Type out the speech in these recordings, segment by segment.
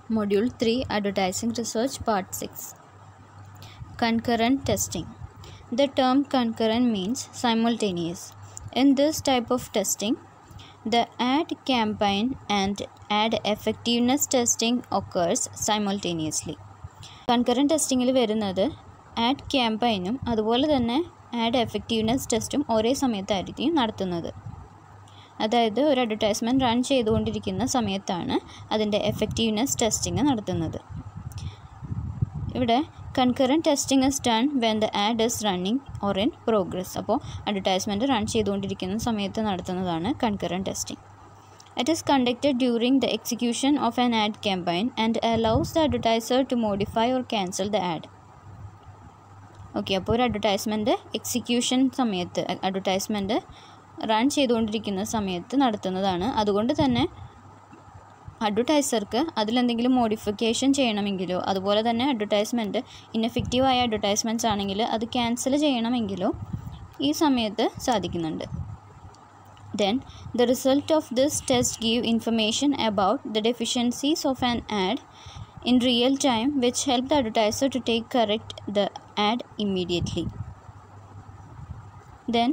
Module 3 Advertising Research Part 6 Concurrent Testing The term concurrent means simultaneous. In this type of testing, the ad campaign and ad effectiveness testing occurs simultaneously. Concurrent ടെസ്റ്റിങ്ങിൽ വരുന്നത് ad ക്യാമ്പയിനും അതുപോലെ തന്നെ add effectiveness ടെസ്റ്റും ഒരേ സമയത്തായിരിക്കും നടത്തുന്നത് അതായത് ഒരു അഡ്വർടൈസ്മെൻറ്റ് റൺ ചെയ്തുകൊണ്ടിരിക്കുന്ന സമയത്താണ് അതിൻ്റെ എഫക്റ്റീവ്നെസ് ടെസ്റ്റിംഗ് നടത്തുന്നത് ഇവിടെ concurrent testing is done when the ad is running or in progress അപ്പോൾ അഡ്വർടൈസ്മെൻറ്റ് റൺ ചെയ്തുകൊണ്ടിരിക്കുന്ന സമയത്ത് നടത്തുന്നതാണ് concurrent testing It is conducted during the execution of an ad campaign and allows the advertiser to modify or cancel the ad. Okay അപ്പോൾ ഒരു advertisement execution സമയത്ത് advertisement run ചെയ്തുകൊണ്ടിരിക്കുന്ന സമയത്ത് നടത്തുന്നതാണ് അതുകൊണ്ട് തന്നെ അഡ്വർടൈസർക്ക് അതിലെന്തെങ്കിലും മോഡിഫിക്കേഷൻ ചെയ്യണമെങ്കിലോ അതുപോലെ തന്നെ അഡ്വർടൈസ്മെൻറ്റ് ഇന്നെഫക്റ്റീവായ അഡ്വർടൈസ്മെൻറ്റ്സ് ആണെങ്കിൽ അത് ക്യാൻസൽ ചെയ്യണമെങ്കിലോ ഈ സമയത്ത് സാധിക്കുന്നുണ്ട് Then, the result of this test give information about the deficiencies of an ad in real time which help the advertiser to take correct the ad immediately. Then,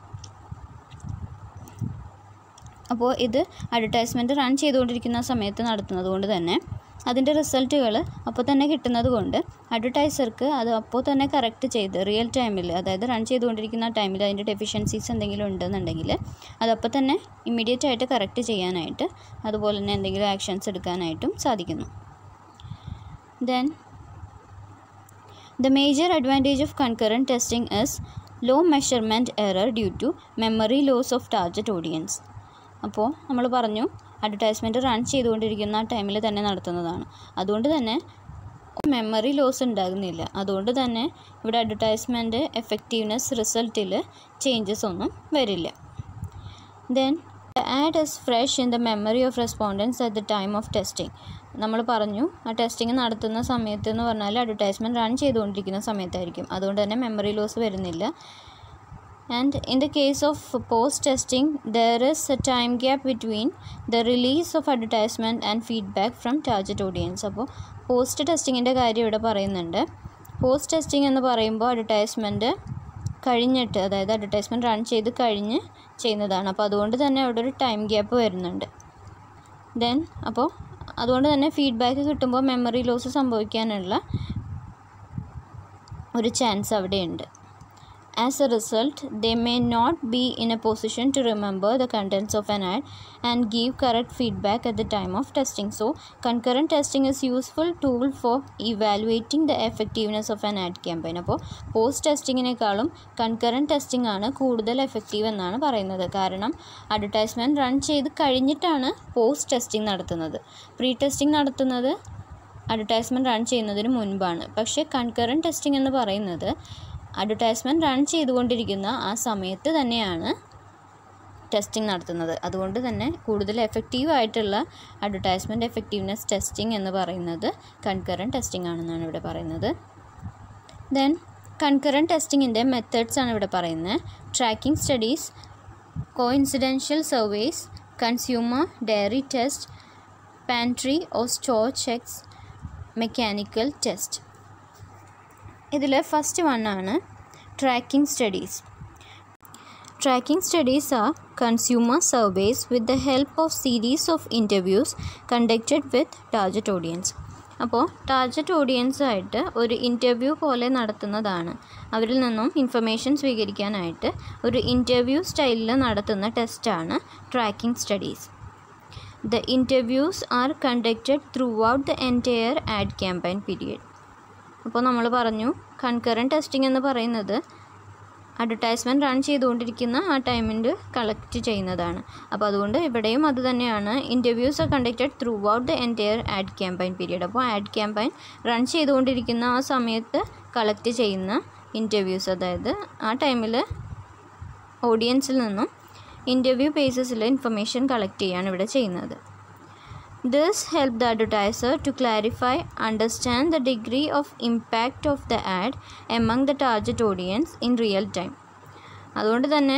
അപ്പോൾ ഇത് advertisement run ചെയ്തുകൊണ്ടിരിക്കുന്ന സമയത്ത് നടത്തുന്നത് കൊണ്ട് തന്നെ അതിൻ്റെ റിസൾട്ടുകൾ അപ്പോൾ തന്നെ കിട്ടുന്നത് കൊണ്ട് അഡ്വർടൈസർക്ക് അത് അപ്പോൾ തന്നെ കറക്റ്റ് ചെയ്ത് റിയൽ ടൈമിൽ അതായത് റൺ ചെയ്തുകൊണ്ടിരിക്കുന്ന ടൈമിൽ അതിൻ്റെ ഡെഫിഷ്യൻസീസ് എന്തെങ്കിലും ഉണ്ടെന്നുണ്ടെങ്കിൽ അതപ്പോൾ തന്നെ ഇമ്മീഡിയറ്റ് ആയിട്ട് കറക്റ്റ് ചെയ്യാനായിട്ട് അതുപോലെ തന്നെ എന്തെങ്കിലും ആക്ഷൻസ് എടുക്കാനായിട്ടും സാധിക്കുന്നു then the major advantage of concurrent testing is low measurement error due to memory loss of target audience അപ്പോൾ നമ്മൾ പറഞ്ഞു അഡ്വർടൈസ്മെൻറ്റ് റൺ ചെയ്തുകൊണ്ടിരിക്കുന്ന ടൈമിൽ തന്നെ നടത്തുന്നതാണ് അതുകൊണ്ട് തന്നെ മെമ്മറി ലോസ് ഉണ്ടാകുന്നില്ല അതുകൊണ്ട് തന്നെ ഇവിടെ അഡ്വർടൈസ്മെൻറ്റ് എഫക്റ്റീവ്നെസ് റിസൾട്ടിൽ ചേഞ്ചസ് ഒന്നും വരില്ല then the ad is fresh in the memory of respondents at the time of testing നമ്മൾ പറഞ്ഞു ആ ടെസ്റ്റിംഗ് നടത്തുന്ന സമയത്ത് എന്ന് പറഞ്ഞാൽ അഡ്വർടൈസ്മെൻറ്റ് റൺ ചെയ്തുകൊണ്ടിരിക്കുന്ന സമയത്തായിരിക്കും അതുകൊണ്ട് തന്നെ മെമ്മറി ലോസ് വരുന്നില്ല and in the case of post testing there is a time gap between the release of advertisement and feedback from target audience അപ്പോൾ പോസ്റ്റ് ടെസ്റ്റിങ്ങിൻ്റെ കാര്യം ഇവിടെ പറയുന്നുണ്ട് പോസ്റ്റ് ടെസ്റ്റിംഗ് എന്ന് പറയുമ്പോൾ അഡ്വർടൈസ്മെൻറ്റ് കഴിഞ്ഞിട്ട് അതായത് അഡ്വർടൈസ്മെൻറ്റ് റൺ ചെയ്ത് കഴിഞ്ഞ് ചെയ്യുന്നതാണ് അപ്പോൾ അതുകൊണ്ട് തന്നെ അവിടെ ഒരു ടൈം ഗ്യാപ്പ് വരുന്നുണ്ട് ദെൻ അപ്പോൾ അതുകൊണ്ട് തന്നെ ഫീഡ്ബാക്ക് കിട്ടുമ്പോൾ മെമ്മറി ലോസ് സംഭവിക്കാനുള്ള ഒരു ചാൻസ് അവിടെയുണ്ട് As a result, they may not be in a position to remember the contents of an ad and give correct feedback at the time of testing. So, concurrent testing is useful tool for evaluating the effectiveness of an ad campaign. അപ്പോൾ post ടെസ്റ്റിങ്ങിനേക്കാളും concurrent testing ആണ് കൂടുതൽ effective എന്നാണ് പറയുന്നത് കാരണം advertisement run ചെയ്ത് കഴിഞ്ഞിട്ടാണ് post testing നടത്തുന്നത് പ്രീ ടെസ്റ്റിംഗ് നടത്തുന്നത് അഡ്വർടൈസ്മെൻറ്റ് റൺ ചെയ്യുന്നതിന് മുൻപാണ് പക്ഷേ കൺകറൻറ്റ് ടെസ്റ്റിംഗ് എന്ന് പറയുന്നത് അഡ്വർടൈസ്മെൻറ്റ് റൺ ചെയ്തുകൊണ്ടിരിക്കുന്ന ആ സമയത്ത് തന്നെയാണ് ടെസ്റ്റിംഗ് നടത്തുന്നത് അതുകൊണ്ട് തന്നെ കൂടുതൽ എഫക്റ്റീവ് ആയിട്ടുള്ള അഡ്വർടൈസ്മെൻറ്റ് എഫക്റ്റീവ്നെസ് ടെസ്റ്റിംഗ് എന്ന് പറയുന്നത് കൺകറൻറ്റ് ടെസ്റ്റിംഗ് ആണെന്നാണ് ഇവിടെ പറയുന്നത് ദെൻ കൺകറൻറ്റ് ടെസ്റ്റിങ്ങിൻ്റെ മെത്തേഡ്സ് ആണ് ഇവിടെ പറയുന്നത് tracking studies coincidental surveys consumer diary test pantry or store checks mechanical test ഇതിൽ ഫസ്റ്റ് വൺ ആണ് tracking studies tracking studies are consumer surveys with the help of series of interviews conducted with target audience അപ്പോൾ target ഓഡിയൻസായിട്ട് ഒരു interview പോലെ നടത്തുന്നതാണ് അവരിൽ നിന്നും information സ്വീകരിക്കാനായിട്ട് ഒരു ഇൻ്റർവ്യൂ സ്റ്റൈലിൽ നടത്തുന്ന ടെസ്റ്റാണ് tracking studies the interviews are conducted throughout the entire ad campaign period അപ്പോൾ നമ്മൾ പറഞ്ഞു കൺകറൻറ്റ് ടെസ്റ്റിംഗ് എന്ന് പറയുന്നത് അഡ്വർടൈസ്മെൻറ്റ് റൺ ചെയ്തുകൊണ്ടിരിക്കുന്ന ആ ടൈമിൽ കളക്ട് ചെയ്യുന്നതാണ് അപ്പോൾ അതുകൊണ്ട് ഇവിടെയും അത് തന്നെയാണ് interviews are conducted throughout the entire ad campaign period അപ്പോൾ ആഡ് ക്യാമ്പയിൻ റൺ ചെയ്തുകൊണ്ടിരിക്കുന്ന ആ സമയത്ത് കളക്ട് ചെയ്യുന്ന ഇൻ്റർവ്യൂസ് അതായത് ആ ടൈമിൽ ഓഡിയൻസിൽ നിന്നും ഇൻ്റർവ്യൂ ബേസിസിൽ ഇൻഫർമേഷൻ കളക്ട് ചെയ്യാണ് ഇവിടെ ചെയ്യുന്നത് This helped the advertiser to clarify, understand the degree of impact of the ad among the target audience in real time. അതുകൊണ്ട് തന്നെ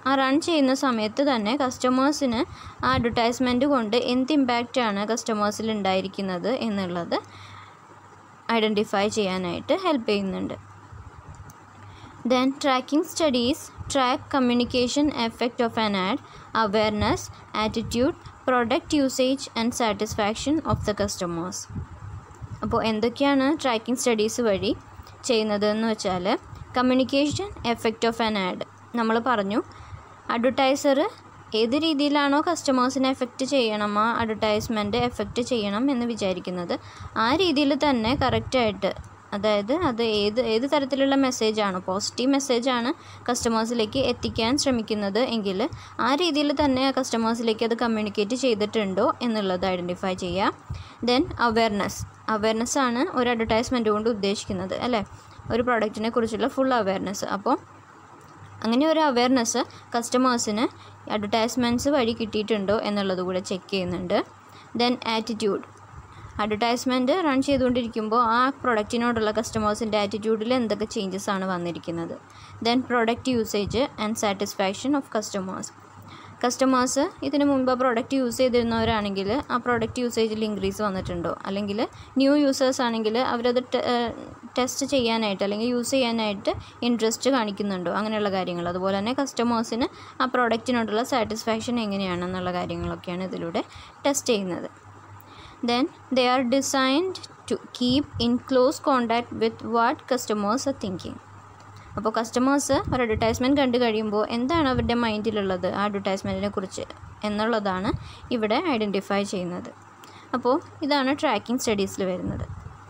ആ റൺ ചെയ്യുന്ന സമയത്ത് തന്നെ കസ്റ്റമേഴ്സിന് ആ അഡ്വർടൈസ്മെൻറ്റ് കൊണ്ട് എന്ത് ഇമ്പാക്റ്റാണ് കസ്റ്റമേഴ്സിൽ ഉണ്ടായിരിക്കുന്നത് എന്നുള്ളത് ഐഡൻറ്റിഫൈ ചെയ്യാനായിട്ട് ഹെൽപ്പ് ചെയ്യുന്നുണ്ട് then tracking studies track communication effect of an ad awareness attitude product usage and satisfaction of the customers അപ്പോൾ എന്തൊക്കെയാണ് ട്രാക്കിംഗ് സ്റ്റഡീസ് വഴി ചെയ്യുന്നത് എന്ന് വെച്ചാൽ communication effect of an ad നമ്മൾ പറഞ്ഞു അഡ്വർടൈസർ ഏത് രീതിയിലാണോ കസ്റ്റമേഴ്സിനെ എഫക്റ്റ് ചെയ്യണം ആ അഡ്വർടൈസ്മെൻറ്റ് എഫക്റ്റ് ചെയ്യണം എന്ന് വിചാരിക്കുന്നത് ആ രീതിയിൽ തന്നെ കറക്റ്റായിട്ട് അതായത് അത് ഏത് ഏത് തരത്തിലുള്ള മെസ്സേജാണ് പോസിറ്റീവ് മെസ്സേജാണ് കസ്റ്റമേഴ്സിലേക്ക് എത്തിക്കാൻ ശ്രമിക്കുന്നത് എങ്കിൽ ആ രീതിയിൽ തന്നെ ആ കസ്റ്റമേഴ്സിലേക്ക് അത് കമ്മ്യൂണിക്കേറ്റ് ചെയ്തിട്ടുണ്ടോ എന്നുള്ളത് ഐഡൻറ്റിഫൈ ചെയ്യുക ദെൻ അവയർനെസ് അവയർനെസ് ആണ് ഒരു അഡ്വർടൈസ്മെൻറ്റ് കൊണ്ട് ഉദ്ദേശിക്കുന്നത് അല്ലേ ഒരു പ്രോഡക്റ്റിനെ കുറിച്ചുള്ള ഫുൾ അവയർനെസ് അപ്പോൾ അങ്ങനെ ഒരു അവയർനെസ് കസ്റ്റമേഴ്സിന് അഡ്വർടൈസ്മെൻറ്റ്സ് വഴി കിട്ടിയിട്ടുണ്ടോ എന്നുള്ളത് കൂടെ ചെക്ക് ചെയ്യുന്നുണ്ട് ദെൻ ആറ്റിറ്റ്യൂഡ് അഡ്വർടൈസ്മെൻറ്റ് റൺ ചെയ്തുകൊണ്ടിരിക്കുമ്പോൾ ആ പ്രൊഡക്റ്റിനോടുള്ള കസ്റ്റമേഴ്സിൻ്റെ ആറ്റിറ്റ്യൂഡിൽ എന്തൊക്കെ ചേഞ്ചസ് ആണ് വന്നിരിക്കുന്നത് then product usage and satisfaction of customers customers ഇതിന് മുമ്പ് ആ പ്രോഡക്റ്റ് യൂസ് ചെയ്തിരുന്നവരാണെങ്കിൽ ആ പ്രോഡക്റ്റ് യൂസേജിൽ ഇൻക്രീസ് വന്നിട്ടുണ്ടോ അല്ലെങ്കിൽ ന്യൂ യൂസേഴ്സ് ആണെങ്കിൽ അവരത് ടെസ്റ്റ് ചെയ്യാനായിട്ട് അല്ലെങ്കിൽ യൂസ് ചെയ്യാനായിട്ട് ഇൻട്രസ്റ്റ് കാണിക്കുന്നുണ്ടോ അങ്ങനെയുള്ള കാര്യങ്ങൾ അതുപോലെ തന്നെ കസ്റ്റമേഴ്സിന് ആ പ്രോഡക്റ്റിനോടുള്ള സാറ്റിസ്ഫാക്ഷൻ എങ്ങനെയാണെന്നുള്ള കാര്യങ്ങളൊക്കെയാണ് ഇതിലൂടെ ടെസ്റ്റ് ചെയ്യുന്നത് then they are designed to keep in close contact with what customers are thinking അപ്പോൾ കസ്റ്റമേഴ്സ് ഒരു അഡ്വർടൈസ്മെൻറ്റ് കണ്ടു കഴിയുമ്പോൾ എന്താണ് അവരുടെ മൈൻഡിലുള്ളത് ആ അഡ്വർടൈസ്മെൻറ്റിനെ കുറിച്ച് എന്നുള്ളതാണ് ഇവിടെ ഐഡൻറ്റിഫൈ ചെയ്യുന്നത് അപ്പോൾ ഇതാണ് ട്രാക്കിംഗ് സ്റ്റഡീസിൽ വരുന്നത്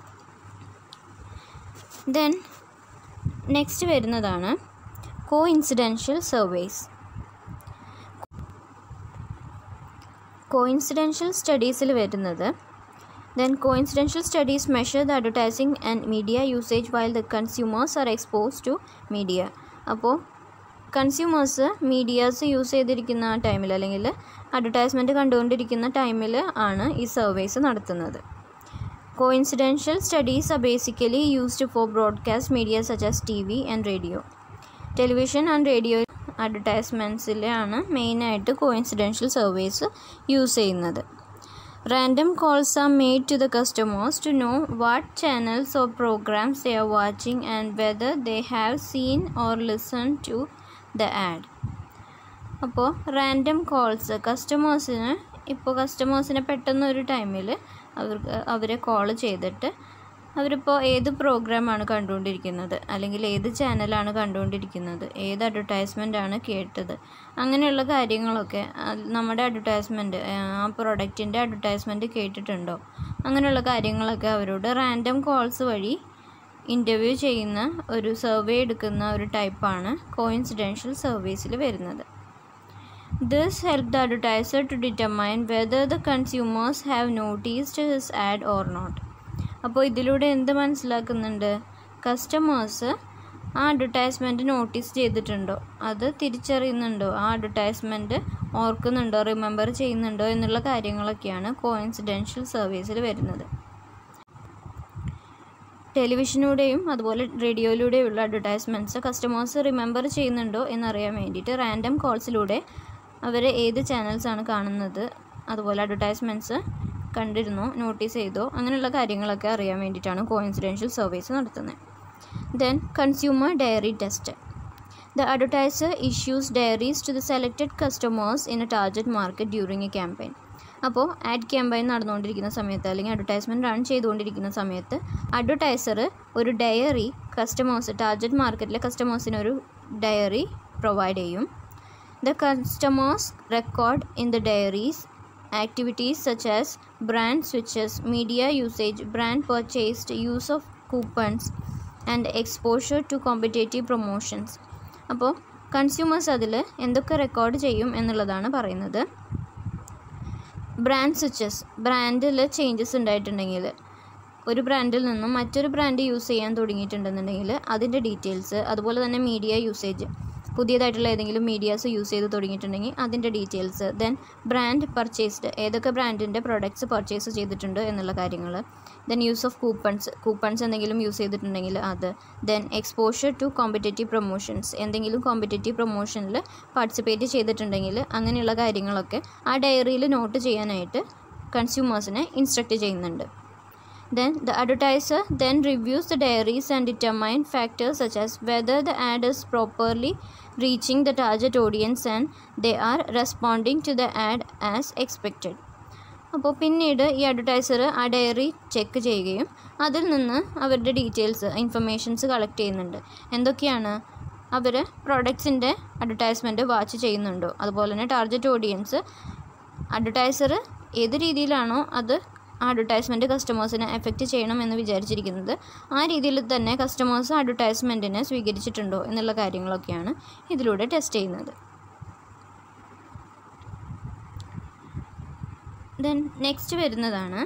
ദെൻ നെക്സ്റ്റ് വരുന്നതാണ് കോ ഇൻസിഡൻഷ്യൽ സർവേസ് കോയിൻസിഡൻഷ്യൽ സ്റ്റഡീസിൽ വരുന്നത് then coincidental studies measure the advertising and media usage while the consumers are expose to media അപ്പോൾ കൺസ്യൂമേഴ്സ് മീഡിയാസ് യൂസ് ചെയ്തിരിക്കുന്ന ടൈമിൽ അല്ലെങ്കിൽ അഡ്വർടൈസ്മെൻറ്റ് കണ്ടുകൊണ്ടിരിക്കുന്ന ടൈമിൽ ആണ് ഈ സർവേസ് നടത്തുന്നത് coincidental studies are basically used for broadcast media such as T V and radio television and radio അഡ്വർടൈസ്മെൻറ്റ്സിലാണ് മെയിനായിട്ട് കോയിൻസിഡൻഷ്യൽ സർവേസ് യൂസ് ചെയ്യുന്നത് random calls are made to the customers to know what channels or programmes they are watching and whether they have seen or listen to the ad അപ്പോൾ random calls കസ്റ്റമേഴ്സിന് ഇപ്പോൾ കസ്റ്റമേഴ്സിനെ പെട്ടെന്ന് ഒരു ടൈമിൽ അവർക്ക് അവരെ കോൾ ചെയ്തിട്ട് അവരിപ്പോൾ ഏത് പ്രോഗ്രാമാണ് കണ്ടുകൊണ്ടിരിക്കുന്നത് അല്ലെങ്കിൽ ഏത് ചാനലാണ് കണ്ടുകൊണ്ടിരിക്കുന്നത് ഏത് അഡ്വർടൈസ്മെൻ്റ് ആണ് കേട്ടത് അങ്ങനെയുള്ള കാര്യങ്ങളൊക്കെ നമ്മുടെ അഡ്വർടൈസ്മെൻറ്റ് ആ പ്രൊഡക്റ്റിൻ്റെ അഡ്വർടൈസ്മെൻറ്റ് കേട്ടിട്ടുണ്ടോ അങ്ങനെയുള്ള കാര്യങ്ങളൊക്കെ അവരോട് റാൻഡം കോൾസ് വഴി ഇൻ്റർവ്യൂ ചെയ്യുന്ന ഒരു സർവേ എടുക്കുന്ന ഒരു ടൈപ്പാണ് കോയിൻസിഡൻഷ്യൽ സർവീസിൽ വരുന്നത് This helped the advertiser to determine whether the consumers have noticed his ad or not. അപ്പോൾ ഇതിലൂടെ എന്ത് മനസ്സിലാക്കുന്നുണ്ട് കസ്റ്റമേഴ്സ് ആ അഡ്വർടൈസ്മെൻറ്റ് നോട്ടീസ് ചെയ്തിട്ടുണ്ടോ അത് തിരിച്ചറിയുന്നുണ്ടോ ആ അഡ്വർടൈസ്മെൻറ്റ് ഓർക്കുന്നുണ്ടോ റിമെമ്പർ ചെയ്യുന്നുണ്ടോ എന്നുള്ള കാര്യങ്ങളൊക്കെയാണ് കോയിൻസിഡൻഷ്യൽ സർവീസിൽ വരുന്നത് ടെലിവിഷനിലൂടെയും അതുപോലെ റേഡിയോയിലൂടെയുള്ള അഡ്വർടൈസ്മെൻറ്റ്സ് കസ്റ്റമേഴ്സ് റിമെമ്പർ ചെയ്യുന്നുണ്ടോ എന്നറിയാൻ വേണ്ടിയിട്ട് റാൻഡം കോൾസിലൂടെ അവർ ഏത് ചാനൽസാണ് കാണുന്നത് അതുപോലെ അഡ്വർടൈസ്മെൻറ്റ്സ് കണ്ടിരുന്നോ നോട്ടീസ് ചെയ്തോ അങ്ങനെയുള്ള കാര്യങ്ങളൊക്കെ അറിയാൻ വേണ്ടിയിട്ടാണ് കോയിൻസിഡൻഷ്യൽ സർവീസ് നടത്തുന്നത് then consumer diary test the advertiser issues diaries to the selected customers in a target market during a campaign അപ്പോൾ ആഡ് ക്യാമ്പയിൻ നടന്നുകൊണ്ടിരിക്കുന്ന സമയത്ത് അല്ലെങ്കിൽ അഡ്വർടൈസ്മെൻറ്റ് റൺ ചെയ്തുകൊണ്ടിരിക്കുന്ന സമയത്ത് അഡ്വർടൈസർ ഒരു ഡയറി കസ്റ്റമേഴ്സ് ടാർഗറ്റ് മാർക്കറ്റിലെ കസ്റ്റമേഴ്സിന് ഒരു ഡയറി പ്രൊവൈഡ് ചെയ്യും the customers record in the diaries activities such as brand switches, media usage, brand purchased, use of coupons, and exposure to competitive promotions. അപ്പോൾ consumers അതിൽ എന്തൊക്കെ റെക്കോർഡ് ചെയ്യും എന്നുള്ളതാണ് പറയുന്നത് ബ്രാൻഡ് സ്വിച്ചസ് ബ്രാൻഡിൽ ചേഞ്ചസ് ഉണ്ടായിട്ടുണ്ടെങ്കിൽ ഒരു ബ്രാൻഡിൽ നിന്നും മറ്റൊരു ബ്രാൻഡ് യൂസ് ചെയ്യാൻ തുടങ്ങിയിട്ടുണ്ടെന്നുണ്ടെങ്കിൽ അതിൻ്റെ ഡീറ്റെയിൽസ് അതുപോലെ തന്നെ മീഡിയ യൂസേജ് പുതിയതായിട്ടുള്ള ഏതെങ്കിലും മീഡിയാസ് യൂസ് ചെയ്ത് തുടങ്ങിയിട്ടുണ്ടെങ്കിൽ അതിൻ്റെ ഡീറ്റെയിൽസ് ദെൻ ബ്രാൻഡ് പർച്ചേസ്ഡ് ഏതൊക്കെ ബ്രാൻഡിൻ്റെ പ്രൊഡക്ട്സ് പർച്ചേസ് ചെയ്തിട്ടുണ്ട് എന്നുള്ള കാര്യങ്ങൾ then use of coupons coupons എന്തെങ്കിലും യൂസ് ചെയ്തിട്ടുണ്ടെങ്കിൽ അത് then exposure to competitive promotions എന്തെങ്കിലും കോമ്പറ്റേറ്റീവ് പ്രൊമോഷനിൽ പാർട്ടിസിപ്പേറ്റ് ചെയ്തിട്ടുണ്ടെങ്കിൽ അങ്ങനെയുള്ള കാര്യങ്ങളൊക്കെ ആ ഡയറിയിൽ നോട്ട് ചെയ്യാനായിട്ട് കൺസ്യൂമേഴ്സിനെ ഇൻസ്ട്രക്റ്റ് ചെയ്യുന്നുണ്ട് Then the advertiser then reviews the diaries and determine factors such as whether the ad is properly reaching the target audience and they are responding to the ad as expected. അപ്പോൾ പിന്നീട് ഈ advertiser ആ diary check ചെയ്യുകയും അതിൽ നിന്ന് അവരുടെ details informations collect ചെയ്യുന്നുണ്ട് എന്തൊക്കെയാണ് അവർ പ്രോഡക്ട്സിൻ്റെ അഡ്വർടൈസ്മെൻറ്റ് വാച്ച് ചെയ്യുന്നുണ്ടോ അതുപോലെ തന്നെ ടാർഗറ്റ് ഓഡിയൻസ് അഡ്വർടൈസർ ഏത് രീതിയിലാണോ അത് ആ അഡ്വർടൈസ്മെൻറ്റ് കസ്റ്റമേഴ്സിനെ എഫക്റ്റ് ചെയ്യണം എന്ന് വിചാരിച്ചിരിക്കുന്നത് ആ രീതിയിൽ തന്നെ കസ്റ്റമേഴ്സ് അഡ്വർടൈസ്മെൻറ്റിനെ സ്വീകരിച്ചിട്ടുണ്ടോ എന്നുള്ള കാര്യങ്ങളൊക്കെയാണ് ഇതിലൂടെ ടെസ്റ്റ് ചെയ്യുന്നത് ദെൻ നെക്സ്റ്റ് വരുന്നതാണ്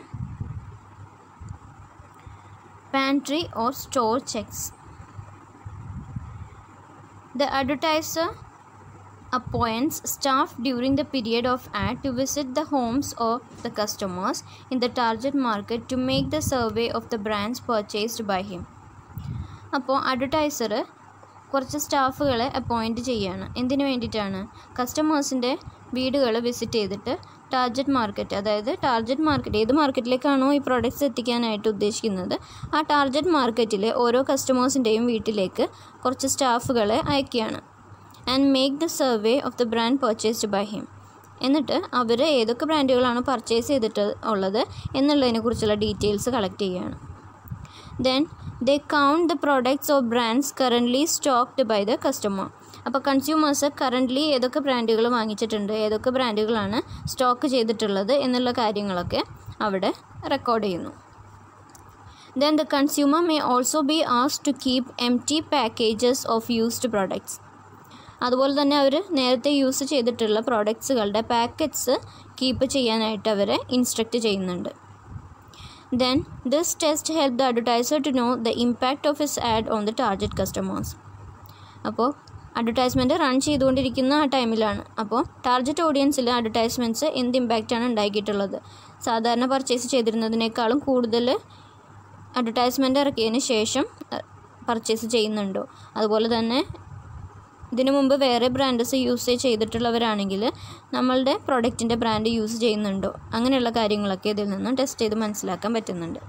pantry or store checks the advertiser appoints staff during the period of ad to visit the homes of the customers in the target market to make the survey of the brands purchased by him അപ്പോൾ advertiser കുറച്ച് സ്റ്റാഫുകളെ appoint ചെയ്യുകയാണ് എന്തിനു വേണ്ടിയിട്ടാണ് കസ്റ്റമേഴ്സിൻ്റെ വീടുകൾ visit ചെയ്തിട്ട് target market അതായത് target market ഏത് മാർക്കറ്റിലേക്കാണോ ഈ പ്രോഡക്റ്റ്സ് എത്തിക്കാനായിട്ട് ഉദ്ദേശിക്കുന്നത് ആ ടാർഗറ്റ് മാർക്കറ്റിലെ ഓരോ കസ്റ്റമേഴ്സിൻ്റെയും വീട്ടിലേക്ക് കുറച്ച് സ്റ്റാഫുകളെ അയക്കുകയാണ് and make the survey of the brand purchased by him എന്നിട്ട് അവർ ഏതൊക്കെ ബ്രാൻഡുകളാണ് പർച്ചേസ് ചെയ്തിട്ട് ഉള്ളത് എന്നുള്ളതിനെക്കുറിച്ചുള്ള ഡീറ്റെയിൽസ് കളക്ട് ചെയ്യുകയാണ് then they count the products of brands currently stocked by the customer അപ്പോൾ കൺസ്യൂമേഴ്സ് കറൻ്റ്ലി ഏതൊക്കെ ബ്രാൻഡുകൾ വാങ്ങിച്ചിട്ടുണ്ട് ഏതൊക്കെ ബ്രാൻഡുകളാണ് സ്റ്റോക്ക് ചെയ്തിട്ടുള്ളത് എന്നുള്ള കാര്യങ്ങളൊക്കെ അവിടെ റെക്കോർഡ് ചെയ്യുന്നു then the consumer may also be asked to keep empty packages of used products അതുപോലെ തന്നെ അവർ നേരത്തെ യൂസ് ചെയ്തിട്ടുള്ള പ്രോഡക്ട്സുകളുടെ പാക്കറ്റ്സ് കീപ്പ് ചെയ്യാനായിട്ട് അവരെ ഇൻസ്ട്രക്റ്റ് ചെയ്യുന്നുണ്ട് then this test help the advertiser to know the impact of his ad on the target customers അപ്പോൾ advertisement run ചെയ്തുകൊണ്ടിരിക്കുന്ന ആ ടൈമിലാണ് അപ്പോൾ ടാർഗറ്റ് ഓഡിയൻസിൽ അഡ്വർടൈസ്മെൻറ്റ്സ് എന്ത് ഇമ്പാക്റ്റാണ് ഉണ്ടാക്കിയിട്ടുള്ളത് സാധാരണ പർച്ചേസ് ചെയ്തിരുന്നതിനേക്കാളും കൂടുതൽ അഡ്വർടൈസ്മെൻറ്റ് ഇറക്കിയതിന് ശേഷം പർച്ചേസ് ചെയ്യുന്നുണ്ടോ അതുപോലെ തന്നെ ഇതിനു മുമ്പ് വേറെ ബ്രാൻഡ്സ് യൂസ് ചെയ്തിട്ടുള്ളവരാണെങ്കിൽ നമ്മളുടെ പ്രോഡക്റ്റിൻ്റെ ബ്രാൻഡ് യൂസ് ചെയ്യുന്നുണ്ടോ അങ്ങനെയുള്ള കാര്യങ്ങളൊക്കെ ഇതിൽ നിന്നും ടെസ്റ്റ് ചെയ്ത് മനസ്സിലാക്കാൻ പറ്റുന്നുണ്ട്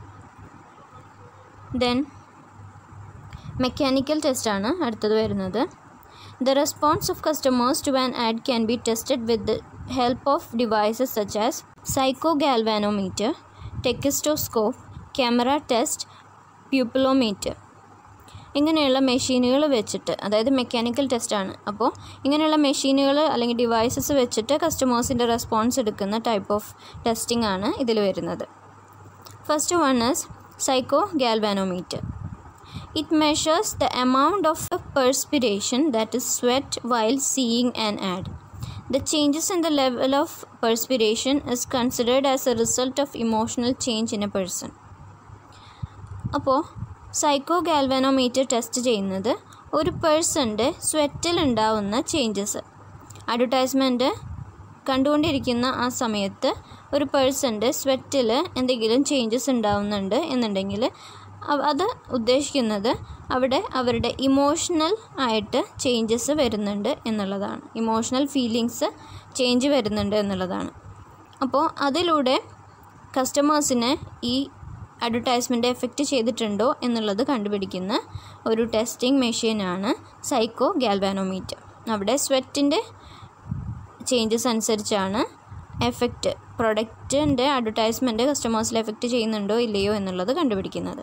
ദെൻ മെക്കാനിക്കൽ ടെസ്റ്റാണ് അടുത്തത് വരുന്നത് the response of customers to an ad can be tested with the help of devices such as psychogalvanometer tachistoscope camera test pupillometer ഇങ്ങനെയുള്ള മെഷീനുകൾ വെച്ചിട്ട് അതായത് മെക്കാനിക്കൽ ടെസ്റ്റാണ് അപ്പോൾ ഇങ്ങനെയുള്ള മെഷീനുകൾ അല്ലെങ്കിൽ ഡിവൈസസ് വെച്ചിട്ട് കസ്റ്റമേഴ്സിൻ്റെ റെസ്പോൺസ് എടുക്കുന്ന ടൈപ്പ് ഓഫ് ടെസ്റ്റിംഗ് ആണ് ഇതിൽ വരുന്നത് first one is psychogalvanometer it measures the amount of perspiration that is sweat while seeing an ad the changes in the level of perspiration is considered as a result of emotional change in a person അപ്പോൾ psychogalvanometer test ചെയ്യുന്നത് ഒരു പേഴ്സൻ്റെ സ്വെറ്റിൽ ഉണ്ടാവുന്ന changes advertisement കണ്ടുകൊണ്ടിരിക്കുന്ന ആ സമയത്ത് ഒരു പേഴ്സൻ്റെ സ്വെറ്റിൽ എന്തെങ്കിലും ചേഞ്ചസ് ഉണ്ടാവുന്നുണ്ട് എന്നുണ്ടെങ്കിൽ അത് ഉദ്ദേശിക്കുന്നത് അവിടെ അവരുടെ ഇമോഷണൽ ആയിട്ട് ചേഞ്ചസ് വരുന്നുണ്ട് എന്നുള്ളതാണ് ഇമോഷണൽ ഫീലിങ്സ് ചേഞ്ച് വരുന്നുണ്ട് എന്നുള്ളതാണ് അപ്പോൾ അതിലൂടെ കസ്റ്റമേഴ്സിനെ ഈ അഡ്വർടൈസ്മെൻ്റ് എഫക്റ്റ് ചെയ്തിട്ടുണ്ടോ എന്നുള്ളത് കണ്ടുപിടിക്കുന്ന ഒരു ടെസ്റ്റിംഗ് മെഷീനാണ് സൈക്കോ ഗാൽവാനോമീറ്റർ അവിടെ സ്വെറ്റിൻ്റെ ചേഞ്ചസ് അനുസരിച്ചാണ് എഫക്റ്റ് പ്രൊഡക്റ്റിൻ്റെ അഡ്വർടൈസ്മെൻറ്റ് കസ്റ്റമേഴ്സിൽ എഫക്റ്റ് ചെയ്യുന്നുണ്ടോ ഇല്ലയോ എന്നുള്ളത് കണ്ടുപിടിക്കുന്നത്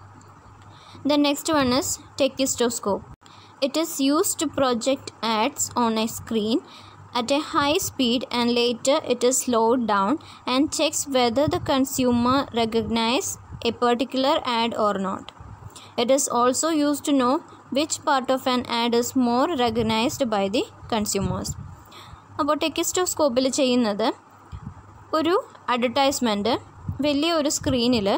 the next one is tachistoscope it is use to project ads on a screen at a high speed and later it is slowed down and checks whether the consumer recognize a particular ad or not. It is also used to know which part of an ad is more recognized by the consumers. അപ്പോൾ ടെക്കിസ്റ്റോസ്കോപ്പിൽ ചെയ്യുന്നത് ഒരു advertisement വലിയ ഒരു സ്ക്രീനിൽ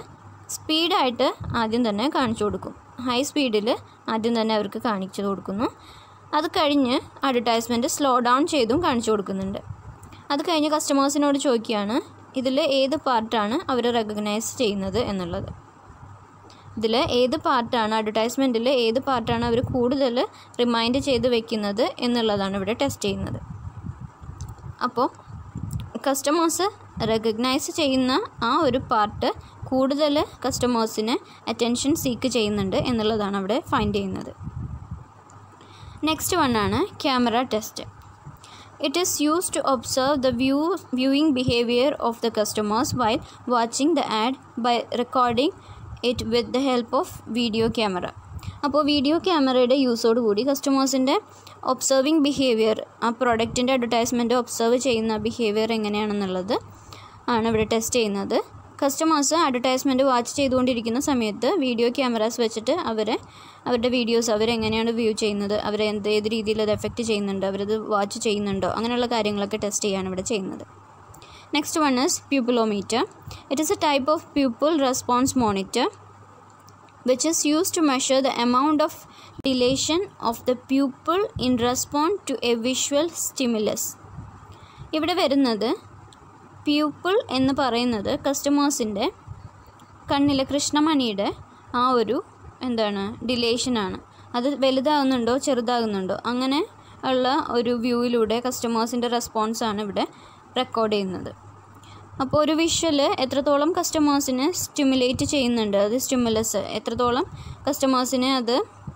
സ്പീഡായിട്ട് ആദ്യം തന്നെ കാണിച്ചു കൊടുക്കും ഹൈ സ്പീഡിൽ ആദ്യം തന്നെ അവർക്ക് കാണിച്ചു കൊടുക്കുന്നു അത് കഴിഞ്ഞ് അഡ്വർടൈസ്മെൻറ്റ് സ്ലോ ഡൗൺ ചെയ്തും കാണിച്ചു കൊടുക്കുന്നുണ്ട് അത് കഴിഞ്ഞ് കസ്റ്റമേഴ്സിനോട് ചോദിക്കുകയാണ് ഇതിൽ ഏത് പാർട്ടാണ് അവർ റെക്കഗ്നൈസ് ചെയ്യുന്നത് എന്നുള്ളത് ഇതിൽ ഏത് പാർട്ടാണ് അഡ്വർടൈസ്മെൻറ്റിൽ ഏത് പാർട്ടാണ് അവർ കൂടുതൽ റിമൈൻഡ് ചെയ്ത് വെക്കുന്നത് എന്നുള്ളതാണ് ഇവിടെ ടെസ്റ്റ് ചെയ്യുന്നത് അപ്പോൾ കസ്റ്റമേഴ്സ് റെക്കഗ്നൈസ് ചെയ്യുന്ന ആ ഒരു പാർട്ട് കൂടുതൽ കസ്റ്റമേഴ്സിന് അറ്റൻഷൻ സീക്ക് ചെയ്യുന്നുണ്ട് എന്നുള്ളതാണ് അവിടെ ഫൈൻഡ് ചെയ്യുന്നത് നെക്സ്റ്റ് വൺ ആണ് camera test it is use to observe the view viewing behaviour of the customers while watching the ad by recording it with the help of video camera അപ്പോൾ video ക്യാമറയുടെ യൂസോട് കൂടി കസ്റ്റമേഴ്സിൻ്റെ observing behaviour ആ പ്രൊഡക്റ്റിൻ്റെ advertisement observe ചെയ്യുന്ന behaviour എങ്ങനെയാണെന്നുള്ളത് ആണ് ഇവിടെ ടെസ്റ്റ് ചെയ്യുന്നത് കസ്റ്റമേഴ്സ് അഡ്വർടൈസ്മെൻറ്റ് വാച്ച് ചെയ്തുകൊണ്ടിരിക്കുന്ന സമയത്ത് വീഡിയോ ക്യാമറാസ് വെച്ചിട്ട് അവരെ അവരുടെ വീഡിയോസ് അവരെങ്ങനെയാണ് വ്യൂ ചെയ്യുന്നത് അവരെ എന്ത് ഏത് രീതിയിൽ അത് എഫക്റ്റ് ചെയ്യുന്നുണ്ട് അവരത് വാച്ച് ചെയ്യുന്നുണ്ടോ അങ്ങനെയുള്ള കാര്യങ്ങളൊക്കെ ടെസ്റ്റ് ചെയ്യാണ് ഇവിടെ ചെയ്യുന്നത് next one is pupillometer it is a type of pupil response monitor which is used to measure the amount of dilation of the pupil in response to a visual stimulus. ഇവിടെ വരുന്നത് pupil എന്ന് പറയുന്നത് കസ്റ്റമേഴ്സിൻ്റെ കണ്ണിലെ കൃഷ്ണമണിയുടെ ആ ഒരു എന്താണ് ഡിലേഷനാണ് അത് വലുതാകുന്നുണ്ടോ ചെറുതാകുന്നുണ്ടോ അങ്ങനെ ഉള്ള ഒരു വ്യൂവിലൂടെ കസ്റ്റമേഴ്സിൻ്റെ റെസ്പോൺസാണ് ഇവിടെ റെക്കോർഡ് ചെയ്യുന്നത് അപ്പോൾ ഒരു വിഷ്വൽ എത്രത്തോളം കസ്റ്റമേഴ്സിനെ സ്റ്റിമുലേറ്റ് ചെയ്യുന്നുണ്ട് അത് സ്റ്റിമുലസ് എത്രത്തോളം കസ്റ്റമേഴ്സിനെ അത്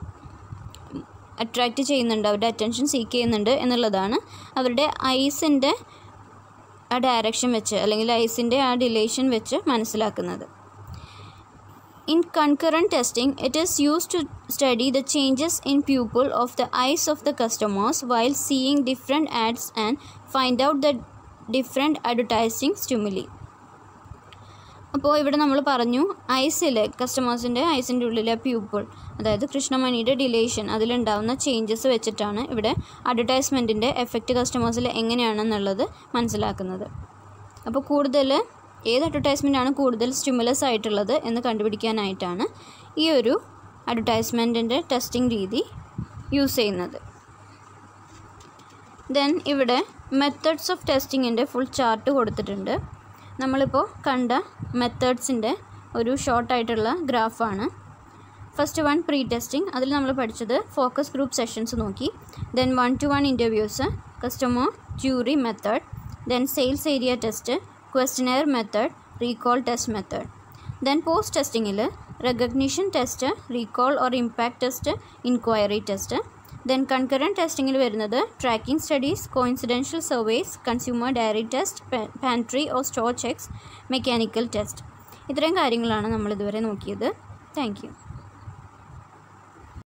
അട്രാക്റ്റ് ചെയ്യുന്നുണ്ട് അവരുടെ അറ്റൻഷൻ സീക്ക് ചെയ്യുന്നുണ്ട് എന്നുള്ളതാണ് അവരുടെ ഐസിൻ്റെ ആ ഡയറക്ഷൻ വെച്ച് അല്ലെങ്കിൽ ഐസിൻ്റെ ആ ഡിലേഷൻ വെച്ച് മനസ്സിലാക്കുന്നത് in concurrent testing it is use to study the changes in pupil of the eyes of the customers while seeing different ads and find out the different advertising stimuli അപ്പോൾ ഇവിടെ നമ്മൾ പറഞ്ഞു ഐസിൽ കസ്റ്റമേഴ്സിൻ്റെ ഐസിൻ്റെ ഉള്ളിലെ പ്യൂപ്പിൾ അതായത് കൃഷ്ണമണിയുടെ deletion അതിലുണ്ടാവുന്ന changes വെച്ചിട്ടാണ് ഇവിടെ അഡ്വർടൈസ്മെൻറ്റിൻ്റെ effect കസ്റ്റമേഴ്സിൽ എങ്ങനെയാണെന്നുള്ളത് മനസ്സിലാക്കുന്നത് അപ്പോൾ കൂടുതൽ ഏത് അഡ്വർടൈസ്മെൻ്റ് ആണ് കൂടുതൽ സ്റ്റിമുലസ് ആയിട്ടുള്ളത് എന്ന് കണ്ടുപിടിക്കാനായിട്ടാണ് ഈ ഒരു അഡ്വർടൈസ്മെൻറ്റിൻ്റെ ടെസ്റ്റിംഗ് രീതി യൂസ് ചെയ്യുന്നത് ദെൻ ഇവിടെ മെത്തേഡ്സ് ഓഫ് ടെസ്റ്റിങ്ങിൻ്റെ ഫുൾ ചാർട്ട് കൊടുത്തിട്ടുണ്ട് നമ്മളിപ്പോൾ കണ്ട മെത്തേഡ്സിൻ്റെ ഒരു ഷോർട്ടായിട്ടുള്ള ഗ്രാഫാണ് ഫസ്റ്റ് വൺ പ്രീ ടെസ്റ്റിംഗ് അതിൽ നമ്മൾ പഠിച്ചത് ഫോക്കസ് ഗ്രൂപ്പ് സെഷൻസ് നോക്കി then one to one interviews customer jury method then sales area test questionnaire method recall test method then post ടെസ്റ്റിങ്ങിൽ recognition test recall or impact test inquiry test then concurrent ടെസ്റ്റിങ്ങിൽ വരുന്നത് tracking studies coincidental surveys consumer diary test pantry or store checks mechanical test ഇത്രയും കാര്യങ്ങളാണ് നമ്മൾ ഇതുവരെ നോക്കിയത് thank you